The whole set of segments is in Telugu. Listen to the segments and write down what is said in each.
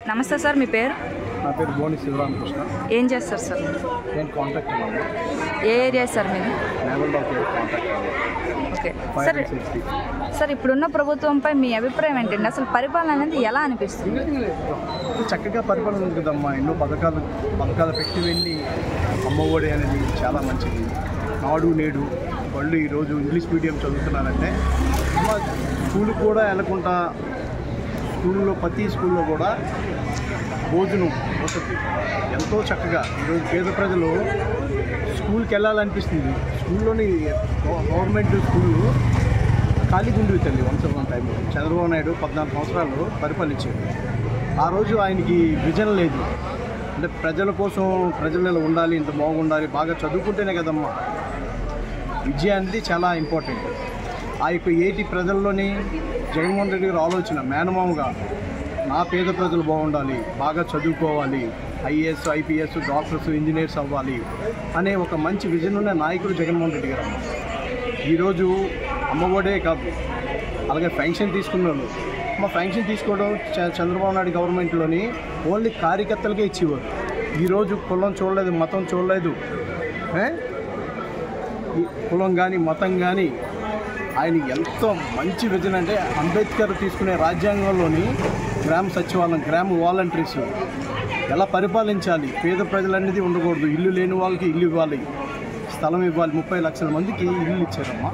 నమస్తే సార్ మీ పేరు నా పేరు బోని శివరామకృష్ణ ఏం చేస్తారు సార్ నేను కాంటాక్ట్ అన్నాను ఏ ఏరియా సార్ మీది naval doctor contact okay fire sir and safety sir ఇప్పుడున్న ప్రభుత్వంపై మీ అభిప్రాయం ఏంటండి అసలు పరిపాలన అనేది ఎలా అనిపిస్తుంది చక్కగా పరిపాలన ఉంది కదమ్మా ఎన్నో పథకాలు పథకాలు పెట్టి వెళ్ళి అమ్మఒడి అనేది చాలా మంచిది నాడు నేడు వాళ్ళు ఈరోజు ఇంగ్లీష్ మీడియం చదువుతున్నారంటే అమ్మ స్కూల్ కూడా వెళ్ళకుండా స్కూల్లో ప్రతి స్కూల్లో కూడా భోజనం వసతి ఎంతో చక్కగా ఈరోజు పేద ప్రజలు స్కూల్కి వెళ్ళాలనిపిస్తుంది స్కూల్లోని గవర్నమెంట్ స్కూళ్ళు ఖాళీగా ఉండేవి తల్లి once one time Chandrababu Naidu పద్నాలుగు సంవత్సరాలు పరిపాలించాడు ఆ రోజు ఆయనకి విజన్ లేదు అంటే ప్రజల కోసం ప్రజలు ఇలా ఉండాలి ఇంత బాగుండాలి బాగా చదువుకుంటేనే కదమ్మా విద్య అనేది చాలా ఇంపార్టెంట్ ఆ యొక్క ఏటి ప్రజల్లోని జగన్మోహన్ రెడ్డి గారి ఆలోచన మేనమామగా నా పేద ప్రజలు బాగుండాలి బాగా చదువుకోవాలి ఐఏఎస్ ఐపీఎస్ డాక్టర్స్ ఇంజనీర్స్ అవ్వాలి అనే ఒక మంచి విజన్ ఉన్న నాయకుడు జగన్మోహన్ రెడ్డి గారు అమ్మ. ఈరోజు అమ్మఒడే కాదు అలాగే పెన్షన్ తీసుకున్న వాళ్ళు మా పెన్షన్ తీసుకోవడం చ- చంద్రబాబు నాయుడు గవర్నమెంట్లోని ఓన్లీ కార్యకర్తలకే ఇచ్చేవారు ఈరోజు కులం చూడలేదు మతం చూడలేదు ఏ? ఈ కులం కానీ మతం కానీ ఆయన ఎంతో మంచి విజన్ అంటే అంబేద్కర్ తీసుకునే రాజ్యాంగంలోని గ్రామ సచివాలయం గ్రామ వాలంటీర్స్ ఎలా పరిపాలించాలి పేద ప్రజలనేది ఉండకూడదు ఇల్లు లేని వాళ్ళకి ఇల్లు ఇవ్వాలి స్థలం ఇవ్వాలి ముప్పై లక్షల మందికి ఇల్లు ఇచ్చారమ్మా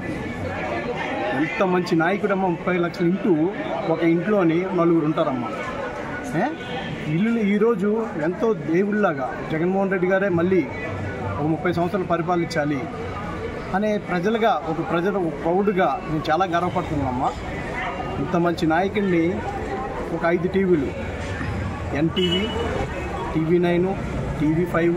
ఎంత మంచి నాయకుడమ్మా ముప్పై లక్షల ఇంటూ ఒక ఇంట్లోని నలుగురు ఉంటారమ్మా ఏ? ఇల్లు ఈరోజు ఎంతో దేవుళ్ళలాగా జగన్మోహన్ రెడ్డి గారే మళ్ళీ ఒక ముప్పై సంవత్సరాలు పరిపాలించాలి అనే ప్రజలుగా ఒక ప్రజలు ఒక ప్రౌడ్గా నేను చాలా గర్వపడుతున్నానమ్మా ఇంత మంచి నాయకుడిని ఒక ఐదు టీవీలు NTV TV nine TV five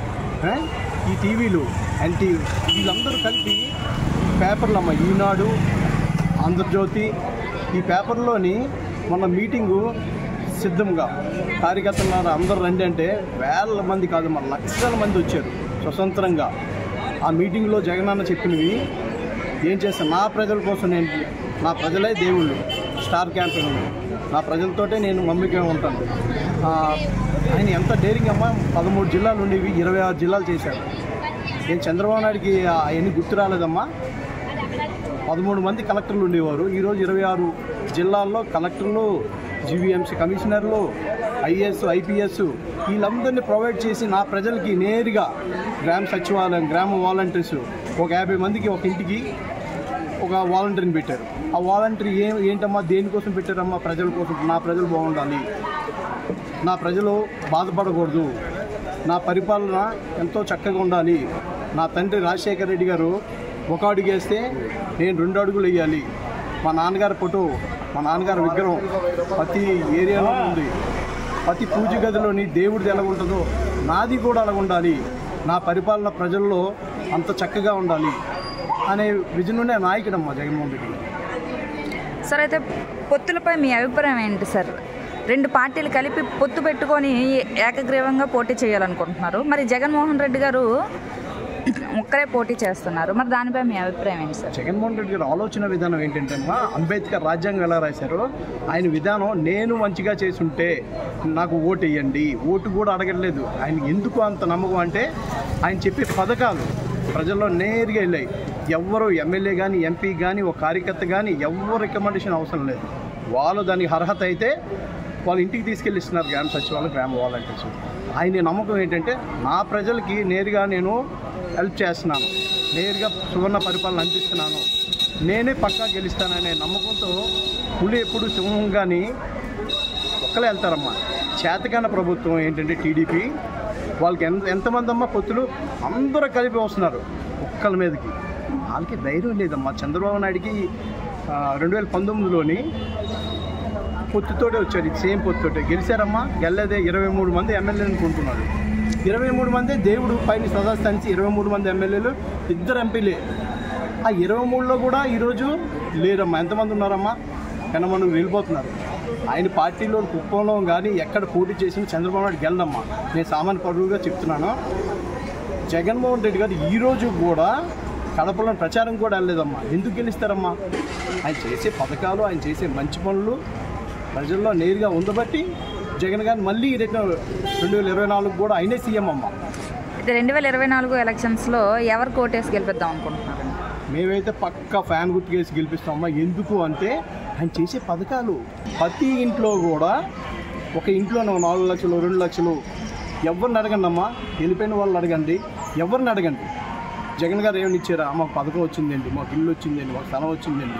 ఈ టీవీలు ఎన్టీవీ వీళ్ళందరూ కలిపి పేపర్లు అమ్మ ఈనాడు ఆంధ్రజ్యోతి ఈ పేపర్లోని మన మీటింగు సిద్ధంగా కార్యకర్తలు అందరూ రండి అంటే వేల మంది కాదు మన లక్షల మంది వచ్చారు స్వతంత్రంగా ఆ మీటింగ్లో జగనన్న చెప్పినవి ఏం చేస్తాను నా ప్రజల కోసం నేను నా ప్రజలే దేవుళ్ళు స్టార్ క్యాంపెయిన్ నా ప్రజలతోటే నేను మమ్మీగా ఉంటాను ఆ, ఆయన ఎంత డేరింగ్ అమ్మా పదమూడు జిల్లాలు ఉండేవి ఇరవై ఆరు జిల్లాలు చేశారు నేను చంద్రబాబు నాయుడికి అవన్నీ గుర్తు రాలేదమ్మా పదమూడు మంది కలెక్టర్లు ఉండేవారు ఈరోజు ఇరవై ఆరు జిల్లాల్లో కలెక్టర్లు జీవీఎంసీ కమిషనర్లు ఐఏఎస్ ఐపీఎస్ వీళ్ళందరినీ ప్రొవైడ్ చేసి నా ప్రజలకి నేరుగా గ్రామ సచివాలయం గ్రామ వాలంటీర్స్ ఒక యాభై మందికి ఒక ఇంటికి ఒక వాలంటీర్ని పెట్టారు ఆ వాలంటీర్ ఏం ఏంటమ్మా దేనికోసం పెట్టారమ్మా ప్రజల కోసం నా ప్రజలు బాగుండాలి నా ప్రజలు బాధపడకూడదు నా పరిపాలన ఎంతో చక్కగా ఉండాలి నా తండ్రి రాజశేఖర రెడ్డి గారు ఒక అడుగు వేస్తే నేను రెండు అడుగులు వేయాలి మా నాన్నగారి ఫోటో మా నాన్నగారి విగ్రహం ప్రతి ఏరియాలో ఉంది ప్రతి పూజ గదిలోని దేవుడిది ఎలా ఉంటుందో నాది కూడా అలా ఉండాలి నా పరిపాలన ప్రజల్లో అంత చక్కగా ఉండాలి అనే విజన్ ఉండే నాయకుడమ్మా జగన్మోహన్ రెడ్డి గారు సార్ అయితే పొత్తులపై మీ అభిప్రాయం ఏంటి సార్ రెండు పార్టీలు కలిపి పొత్తు పెట్టుకొని ఏకగ్రీవంగా పోటీ చేయాలనుకుంటున్నారు మరి జగన్మోహన్ రెడ్డి గారు ఒక్కరే పోటీ చేస్తున్నారు మరి దానిపై మీ అభిప్రాయం ఏంటి సార్ జగన్మోహన్ రెడ్డి గారి ఆలోచన విధానం ఏంటంటే అమ్మా, అంబేద్కర్ రాజ్యాంగం ఎలా రాశారో ఆయన విధానం నేను మంచిగా చేసుంటే నాకు ఓటు వేయండి ఓటు కూడా అడగట్లేదు ఆయన ఎందుకు అంత నమ్మకం అంటే ఆయన చెప్పే పథకాలు ప్రజల్లో నేరుగా వెళ్ళాయి ఎవ్వరు ఎమ్మెల్యే కానీ ఎంపీ కానీ ఒక కార్యకర్త కానీ ఎవరు రికమెండేషన్ అవసరం లేదు వాళ్ళు దానికి అర్హత అయితే వాళ్ళ ఇంటికి తీసుకెళ్ళి ఇస్తున్నారు గ్రామ సచివాలయం గ్రామ వాలంటీర్స్ ఆయన నమ్మకం ఏంటంటే నా ప్రజలకి నేరుగా నేను హెల్ప్ చేస్తున్నాను నేరుగా సువర్ణ పరిపాలన అందిస్తున్నాను నేనే పక్కా గెలుస్తాననే నమ్మకంతో పులి ఎప్పుడు సింహం కానీ ఒక్కలే వెళ్తారమ్మా చేతకాన ప్రభుత్వం ఏంటంటే టీడీపీ వాళ్ళకి ఎంత ఎంతమంది అమ్మా పొత్తులు అందరూ కలిపి వస్తున్నారు ఒక్కల మీదకి వాళ్ళకి ధైర్యం లేదమ్మా చంద్రబాబు నాయుడికి రెండు వేల పంతొమ్మిదిలోని పొత్తుతోటే వచ్చారు ఇది సేమ్ పొత్తుతోటే గెలిచారమ్మా గెల్లదే ఇరవై మూడు మంది ఎమ్మెల్యేలను కొంటున్నారు ఇరవై మూడు మంది దేవుడు పైన సదాస్థానించి ఇరవై మూడు మంది ఎమ్మెల్యేలు ఇద్దరు ఎంపీలే ఆ ఇరవై మూడులో కూడా ఈరోజు లేరమ్మా ఎంతమంది ఉన్నారమ్మా కనమను వెళ్ళిపోతున్నారు ఆయన పార్టీలో కుప్పంలో కానీ ఎక్కడ పోటీ చేసిన చంద్రబాబు నాయుడు గెలదమ్మా నేను సామాన్య పరువుగా చెప్తున్నాను జగన్మోహన్ రెడ్డి గారు ఈరోజు కూడా కడపలో ప్రచారం కూడా వెళ్ళలేదమ్మా ఎందుకు గెలుస్తారమ్మా ఆయన చేసే పథకాలు ఆయన చేసే మంచి పనులు ప్రజల్లో నేరుగా ఉండబట్టి జగన్ గారు మళ్ళీ రిటర్న్ రెండు వేల ఇరవై నాలుగు కూడా ఆయనే సీఎం అమ్మ అయితే రెండు వేల ఇరవై నాలుగు ఎలక్షన్స్లో ఎవరు కోటేసి గెలిపిద్దాం అనుకుంటున్నారు మేమైతే పక్క ఫ్యాన్ గుర్తుకేసి గెలిపిస్తామమ్మా ఎందుకు అంటే ఆయన చేసే పథకాలు ప్రతి ఇంట్లో కూడా ఒక ఇంట్లో నాలుగు లక్షలు రెండు లక్షలు ఎవరిని అడగండి అమ్మా వెళ్ళిపోయిన వాళ్ళని అడగండి ఎవరిని అడగండి జగన్ గారు ఏమైనా ఇచ్చారా మాకు పథకం వచ్చిందండి మాకు ఇల్లు వచ్చిందండి మాకు స్థలం వచ్చిందండి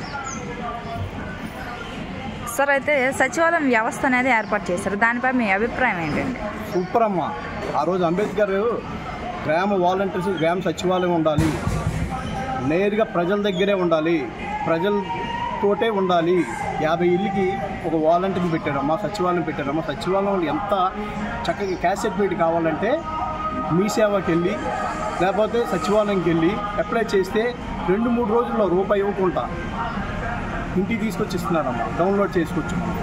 సార్ అయితే సచివాలయం వ్యవస్థ అనేది ఏర్పాటు చేశారు దానిపై మీ అభిప్రాయం ఏంటండి సూపర్ అమ్మ ఆ రోజు అంబేద్కర్ గ్రామ వాలంటీర్స్ గ్రామ సచివాలయం ఉండాలి నేరుగా ప్రజల దగ్గరే ఉండాలి ప్రజలతోటే ఉండాలి యాభై ఇల్లుకి ఒక వాలంటీర్ని పెట్టారమ్మా సచివాలయం పెట్టారమ్మా సచివాలయం ఎంత చక్కగా క్యాష్ సర్టిఫికేట్ కావాలంటే మీ సేవకి వెళ్ళి లేకపోతే సచివాలయంకి వెళ్ళి అప్లై చేస్తే రెండు మూడు రోజుల్లో రూపాయి ఇవ్వకుండా ఇంటికి తీసుకొచ్చి ఇస్తున్నారమ్మా డౌన్లోడ్ చేసుకోవచ్చు